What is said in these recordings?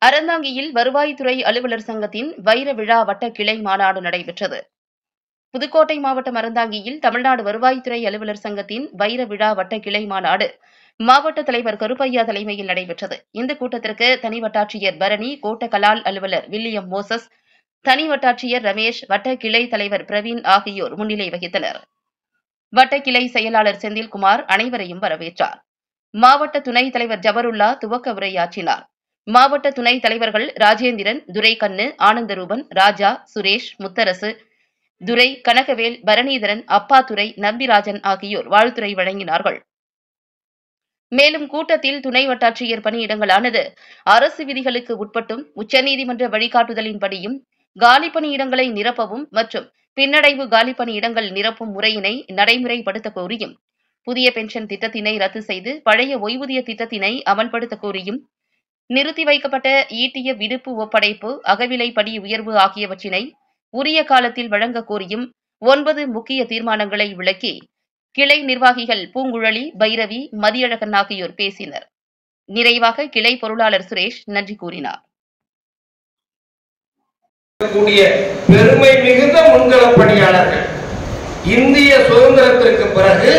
அறந்தாங்கியில் வருவாய்த்துறை அலுவலர் சங்கத்தின் வைர விழா வட்ட கிளை மாநாடு நடைபெற்றது புதுக்கோட்டை மாவட்டம் அறந்தாங்கியில் தமிழ்நாடு வருவாய்த்துறை அலுவலர் சங்கத்தின் வைர விழா வட்ட கிளை மாநாடு மாவட்ட தலைவர் கருப்பையா தலைமையில் நடைபெற்றது இந்த கூட்டத்திற்கு தனி வட்டாட்சியர் பரணி கோட்ட கலால் அலுவலர் வில்லியம் மோசஸ் தனி வட்டாட்சியர் ரமேஷ் வட்ட கிளை தலைவர் பிரவீன் ஆகியோர் முன்னிலை வகித்தனர் வட்ட கிளை செயலாளர் செந்தில்குமார் அனைவரையும் வரவேற்றார் மாவட்ட துணைத் தலைவர் ஜபருல்லா துவக்க உரையாற்றினார் மாவட்ட துணைத் தலைவர்கள் ராஜேந்திரன் துரைக்கண்ணு ஆனந்தரூபன் ராஜா சுரேஷ் முத்தரசு துரை கனகவேல் பரணீதரன் அப்பாதுரை நம்பிராஜன் ஆகியோர் வாழ்த்துரை வழங்கினார்கள் மேலும் கூட்டத்தில் துணை வட்டாட்சியர் பணியிடங்களானது அரசு விதிகளுக்கு உட்பட்டும் உச்சநீதிமன்ற வழிகாட்டுதலின்படியும் காலி பணியிடங்களை நிரப்பவும் மற்றும் பின்னடைவு காலி பணியிடங்கள் நிரப்பும் முறையினை நடைமுறைப்படுத்த கோரியும் புதிய பென்ஷன் திட்டத்தினை ரத்து செய்து பழைய ஓய்வூதிய திட்டத்தினை அமல்படுத்த கோரியும் நிறுத்தி வைக்கப்பட்ட ஈட்டிய விடுப்பு ஒப்படைப்பு அகவிலை படி உயர்வு ஆகியவற்றினை உரிய காலத்தில் வழங்க கோரியும் ஒன்பது முக்கிய தீர்மானங்களை விளக்கி கிளை நிர்வாகிகள் பூங்குழலி பைரவி மதியழகன் ஆகியோர் பேசினர் நிறைவாக கிளை பொருளாளர் சுரேஷ் நன்றி கூறினார் கூடிய பெருமை மிகுந்த முன்கள பணியாளர்கள் இந்திய சுதந்திரத்திற்கு பிறகு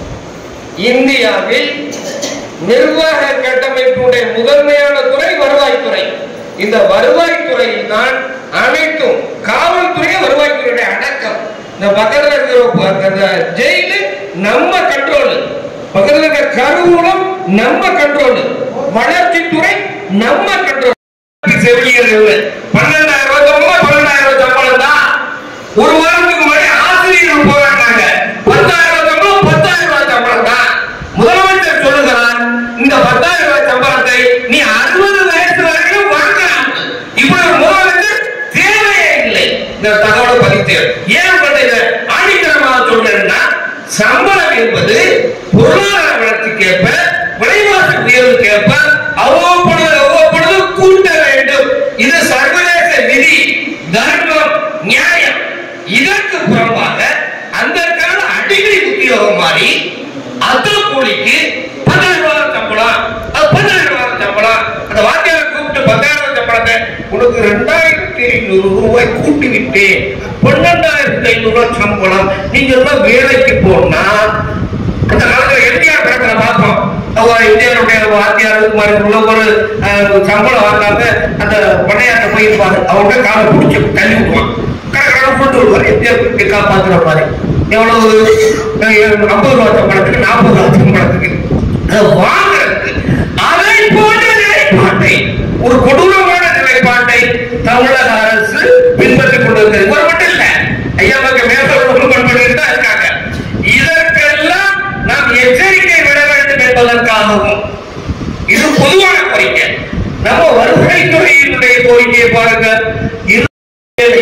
இந்தியாவில் நிர்வாக கட்டமைப்புடைய முதன்மையான துறை வருவாய்த்துறை இந்த வருவாய்த்துறையில் தான் அனைத்தும் காவல்துறை வருவாய்த்துறையுடைய அடக்கம் இந்த பக்கத்துல இருக்கிற அந்த ஜெயிலு நம்ம கண்ட்ரோல் பக்கத்துல இருக்கிற கருவூலம் நம்ம கண்ட்ரோல் வளர்ச்சித்துறை நம்ம கண்ட்ரோல் செவிலியர்கள் பன்னெண்டாயிரம் ரூபாய் சம்பளம் பன்னெண்டாயிரம் ரூபாய் சம்பளம் தான் ஒரு வாரத்துக்கு முன்னாடி ஆசிரியர்கள் போராடினாங்க பத்தாயிரம் ரூபாய் சம்பளம் பத்தாயிரம் ரூபாய் சம்பளம் தான் முதலமைச்சர் சொல்லுகிறார் இந்த பத்தாயிரம் ரூபாய் சம்பளத்தை நீ அறுபது வயசு வரைக்கும் வாங்கலாம் இப்படி ஒரு முதலமைச்சர் தேவையே இல்லை இந்த தகவலை பதித்தேன் ஏன் பண்ண இதை ஆணித்தரமாக சொல்றேன்னா சம்பளம் என்பது பொருளாதார வளர்ச்சிக்கு ஏற்ப விலைவாசி உயர்வுக்கு ஏற்ப அவ்வப்பொழுது அவ்வப்பொழுது கூட்ட வேண்டும் இது சர்வதேச விதி தர்மம் நியாயம் இதற்கு புறம்பாக அந்த கால அடிக்கடி உத்தியோகம் மாறி அந்த கூலிக்கு பத்தாயிரம் ரூபாய் சம்பளம் அது பத்தாயிரம் ரூபாய் சம்பளம் அந்த வாத்தியார் கூப்பிட்டு பத்தாயிரம் ரூபாய் சம்பளத்தை உனக்கு ரெண்டாயிரத்தி ஐநூறு ரூபாய் கூட்டி விட்டேன் பன்னெண்டாயிரத்தி ஐநூறு ரூபாய் சம்பளம் நீங்க எல்லாம் வேலைக்கு போனா அந்த காலத்துல எம்ஜிஆர் படத்துல பார்த்தோம் அவர் இந்தியாவுடைய வாத்தியார் மாதிரி உள்ள ஒரு அஹ், சம்பளம் வாங்காம அந்த பணையாட்ட போயிருப்பாரு அவங்க காலை பிடிச்சி தள்ளி விடுவான் கடற்கரை கொண்டு வருவார் எம்ஜிஆர் போய் காப்பாத்துற மாதிரி எவ்வளவு அஹ், ஐம்பது ரூபா சம்பளத்துக்கு நாற்பது ரூபா சம்பளத்துக்கு அதை வாங்குறதுக்கு அதை போன்ற நிலைப்பாட்டை ஒரு கொடூரமான நிலைப்பாட்டை தமிழக அரசு பின்பற்றிக் கொண்டிருக்கிறது இவர் மட்டும் இல்ல ஐயா மக்கள் மேற்கொண்டு பண்ணிட்டு தான் இருக்காங்க இதற்கெல்லாம் நாம் எச்சரிக்கை விட வேண்டும் என்பதற்காகவும் இது பொதுவான கோரிக்கை நம்ம வருவாய்த்துறையினுடைய கோரிக்கையை பாருங்க இது வேலை.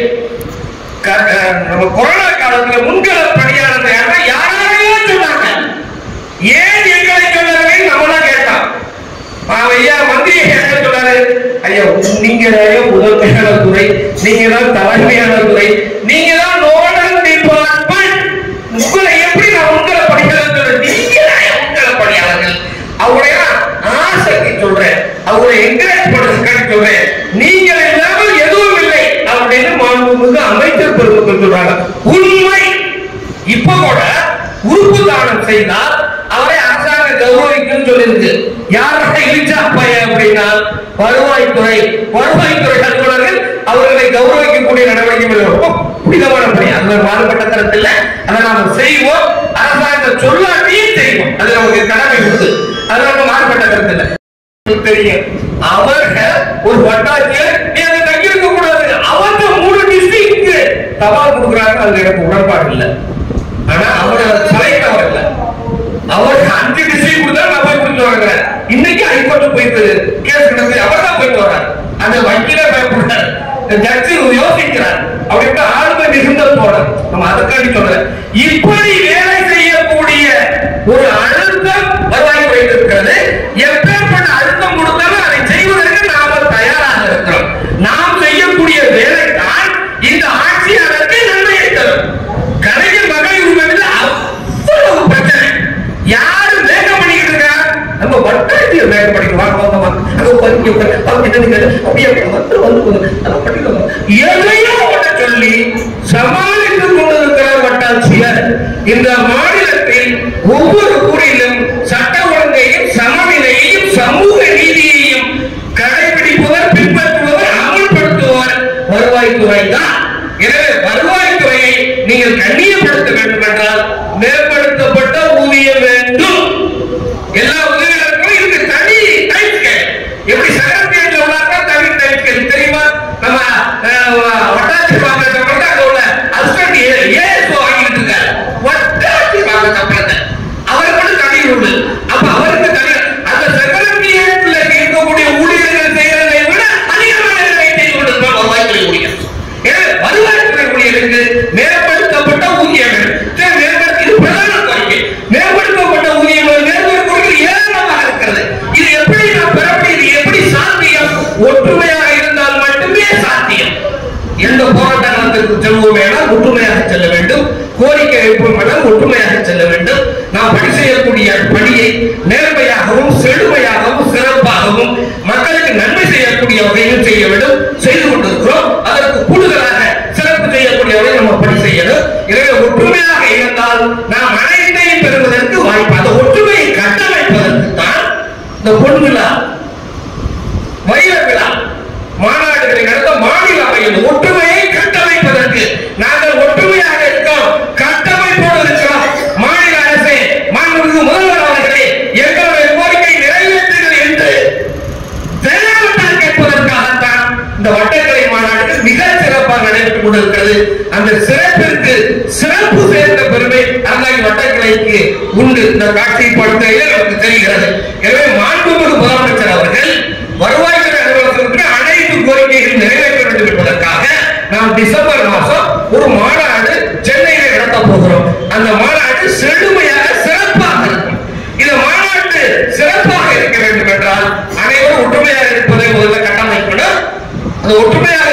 க- க- நம்ம கொரோனா காலத்துல முன்கள பணியாளர் யாரா யாரையோ சொன்னாங்க ஏன் எங்களை சொல்லவே நம்மளா கேட்டான் அவன் ஐயா மந்திரி என்ன சொன்னாரு ஐயா நீங்க தான் முதன்மையான துறை நீங்க தான் தலைமையான துறை நீங்க தான் நோடல் டிபார்ட்மெண்ட் உங்களை எப்படி நான் உங்களை படிக்கிறது சொல்றேன் நீங்க தான் உங்களை பணியாளர்கள் அவருடைய ஆசைக்கு சொல்றேன் அவரை என்கரேஜ் பண்ணுறதுக்காக சொல்றேன் நீங்கள் இல்லாமல் எதுவும் இல்லை அப்படின்னு மாண்புமிகு அமைச்சர் பெருமக்கள் சொல்றாங்க உண்மை இப்ப கூட உறுப்பு தானம் செய்தால் அவரை அரசாங்கம் கௌரவிக்கும் சொல்லிருக்கு யாரை இழிச்சா பையன் அப்படின்னா வருவாய்த்துறை வருவாய்த்துறை அலுவலர்கள் அவர்களை கௌரவிக்கக்கூடிய நடவடிக்கை ரொம்ப புனிதமான பணி அது மாறுபட்ட தரத்தில் அதை நாம செய்வோம் அரசாங்கம் சொல்லாட்டியும் செய்வோம் அது நமக்கு கடமை உண்டு அது நம்ம மாறுபட்ட கருத்தில் தெரியும் அவர்கள் ஒரு வட்டாட்சியர் நீ அதை தங்கியிருக்க கூடாது அவங்க மூணு டிஸ்ட்ரிக்ட் தபால் கொடுக்குறாங்க அதுல எனக்கு உடன்பாடு இல்லை ஆனா அவர் அதை தலைத்தவர் இல்லை அவர் அஞ்சு டிஸ்ட்ரிக்ட் கொடுத்தா நான் போய் கொடுத்து வாங்குறேன் இன்னைக்கு ஹைகோர்ட் போயிட்டு கேஸ் கிடந்து அவர் தான் போயிட்டு வர்றார் அந்த வக்கீலே பயப்படுறார் ஜட்ஜி யோசிக்கிறார் அப்படின்ட்டு ஆளுமை மிகுந்த போட நம்ம அதுக்காண்டி சொல்றேன் இப்படி வேலை செய்யக்கூடிய ஒரு அழுத்தம் வருவாய்த்துறை இருக்கிறது எப்பேற்பட்ட அழுத்தம் கொடுத்தாலும் அதை செய்வதற்கு நாம தயாராக இருக்கிறோம் நாம் செய்யக்கூடிய வேலை தான் இந்த ஆட்சியாளருக்கு நன்மையை தரும் கலைஞர் மகளிர் உரிமையில் அவ்வளவு பிரச்சனை யாரு வேகம் பண்ணிக்கிட்டு இருக்கா நம்ம வட்டாட்சியர் வேகம் பண்ணிக்கலாம் அங்க உட்காந்து, இங்க உட்காந்து, அவங்க என்னன்னு அப்படியே வந்து வந்து வந்து அதை பண்ணிக்கோங்க எதையோ ஒன்று சொல்லி சமாளித்துக் கொண்டிருக்கிறார் வட்டாட்சியர் இந்த மாநிலத்தில் ஒவ்வொரு ஊரிலும் சட்ட ஒழுங்கையும் சமநிலையையும் சமூக நீதியையும் கடைபிடிப்பவர் பின்பற்றுபவர் அமல்படுத்துபவர் வருவாய்த்துறை தான் எனவே வருவாய்த்துறையை நீங்கள் கண்ணியப்படுத்த வேண்டும் என்றால் மேம்படுத்தப்பட்ட ஊதியம் வேண்டும் எல்லா உதவிகளுக்கும் இதுக்கு தனி டைம் ஸ்கேல் எப்படி செக்ரட்டரியேட்ல உள்ளாக்க தனி டைம் ஸ்கேல் தெரியுமா நம்ம அஹ், வட்டாட்சி பாக்கத்தை மட்டும் அங்க உள்ள அசிஸ்டன்ட் ஏஎஸ் வாங்கிட்டு இருக்காரு வட்டாட்சி பாக்கத்தை மட்டும் அவருக்கு மட்டும் தனி ரூல் அப்ப அவருக்கு தனி அந்த செக்ரட்டரியேட்ல இருக்கக்கூடிய ஊழியர்கள் செய்யறதை விட அதிகமான வேலை செய்து கொண்டிருக்கிற வருவாய்த்துறை ஊழியர் எனவே வருவாய்த்துறை ஊழியருக்கு மேம்படுத்தப்பட்ட ஊதியம் வேண்டும். சரி, மேம்படுத்த- இது பிரதான கோரிக்கை. மேம்படுத்தப்பட்ட ஊதியம் மேம்படுத்த கோரிக்கை ஏராளமாக இருக்கிறது. இது எப்படி நாம் பெற முடியும்? இது எப்படி சாத்தியம்? ஒற்றுமையாக இருந்தால் மட்டுமே சாத்தியம் எந்த போராட்ட களத்திற்கு செல்வோம் என்றால் ஒற்றுமையாக செல்ல வேண்டும் கோரிக்கை வைப்போம் என்றால் ஒற்றுமையாக செல்ல வேண்டும் நாம் பணி செய்யக்கூடிய பணியை நேர்மையாகவும் செழுமையாகவும் சிறப்பாகவும் மக்களுக்கு நன்மை செய்யக்கூடிய வகையில் செய்ய வேண்டும் செய்து கொண்டிருக்கிறோம் அதற்கு கூடுதலாக சிறப்பு செய்யக்கூடிய வகையில் நம்ம பணி செய்யணும் எனவே ஒற்றுமையாக இருந்தால் நாம் அனைத்தையும் பெறுவதற்கு வாய்ப்பு அந்த ஒற்றுமையை கட்டமைப்பதற்கு தான் இந்த பொன் விழா வைர விழா மாநாடுகளை நடத்த மாநில அவையில் ஒற்றுமையை கட்டமைப்பதற்கு நாங்கள் ஒற்றுமையாக இருக்கோம் கட்டமைப்போடு இருக்கிறோம் மாநில அரசே மாண்புமிகு முதல்வர் அவர்களே எங்களுடைய கோரிக்கை நிறைவேற்றுங்கள் என்று ஜனநாயகத்தால் கேட்பதற்காகத்தான் இந்த வட்டக்கலை மாநாடு மிக சிறப்பாக நடைபெற்றுக் கொண்டிருக்கிறது அந்த சிறப்பிற்கு சிறப்பு சேர்ந்த பெருமை அந்தாங்கி வட்டக்கலைக்கு உண்டு இந்த காட்சிப்படுத்தையில் நமக்கு தெரிகிறது எனவே மாண்புமிகு முதலமைச்சர் அவர்கள் வருவாய்த்துறை அலுவலகத்திற்கு அனைத்து கோரிக்கைகளும் நிறைவேற்ற வேண்டும் என்பதற்காக நாம் டிசம்பர் மாதம் ஒரு மாநாடு சென்னையில் நடத்த போகிறோம் அந்த மாநாடு செழுமையாக சிறப்பாக இருக்கும் இந்த மாநாட்டு சிறப்பாக இருக்க வேண்டும் என்றால் அனைவரும் ஒற்றுமையாக இருப்பதை முதல்ல கட்டமைக்கணும் அந்த ஒற்றுமையாக